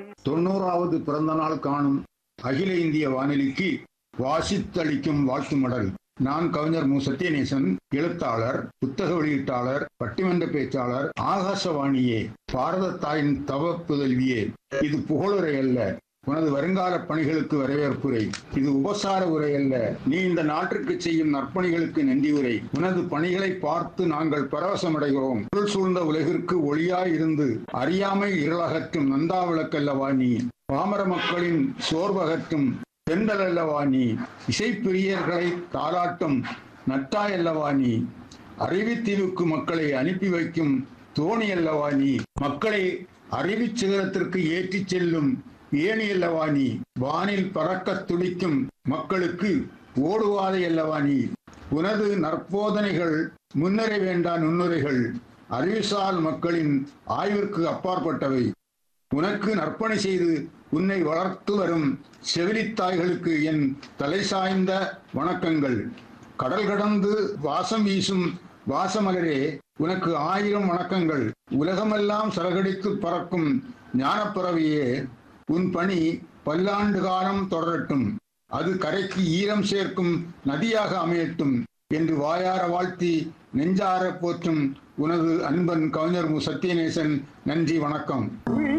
தொண்ணூறாவது பிறந்த நாள் காணும் அகில இந்திய வானொலிக்கு வாசித்தளிக்கும் வாழ்த்து மடல் நான் கவிஞர் மு சத்யநேசன் எழுத்தாளர் புத்தக வெளியீட்டாளர் பட்டிமன்ற பேச்சாளர் ஆகாசவாணியே பாரத தாயின் தவ புதல்வியே இது புகழுரை அல்ல உனது வருங்கால பணிகளுக்கு வரவேற்புரை இது உபசார உரை அல்ல நீ இந்த நாட்டிற்கு செய்யும் நற்பணிகளுக்கு நன்றி உரை உனது பணிகளை பார்த்து நாங்கள் பரவசமடைகிறோம் இருள் சூழ்ந்த உலகிற்கு ஒளியாய் இருந்து அறியாமை இருளகற்றும் நந்தா விளக்கல்லவா நீ பாமர மக்களின் சோர்வகற்றும் தென்றல் அல்லவா நீ இசைப்பிரியர்களை தாளாட்டும் நட்டாய் அல்லவா நீ அறிவித்தீவுக்கு மக்களை அனுப்பி வைக்கும் தோணி அல்லவா நீ மக்களை அறிவிச் சிகரத்திற்கு ஏற்றிச் செல்லும் ஏணி அல்லவா நீ வானில் பறக்கத் துடிக்கும் மக்களுக்கு ஓடுவாதை அல்லவா நீ உனது நற்போதனைகள் முன்னுரை வேண்டா நுண்ணுரைகள் அறிவுசால் மக்களின் ஆய்விற்கு அப்பாற்பட்டவை உனக்கு நற்பணி செய்து உன்னை வளர்த்து வரும் செவிலித்தாய்களுக்கு என் தலை சாய்ந்த வணக்கங்கள் கடல் கடந்து வாசம் வீசும் வாசமலரே உனக்கு ஆயிரம் வணக்கங்கள் உலகமெல்லாம் சரகடித்து பறக்கும் ஞானப்பறவையே உன் பணி பல்லாண்டு காலம் தொடரட்டும் அது கரைக்கு ஈரம் சேர்க்கும் நதியாக அமையட்டும் என்று வாயார வாழ்த்தி நெஞ்சார போற்றும் உனது அன்பன் கவிஞர் மு சத்யநேசன் நன்றி வணக்கம்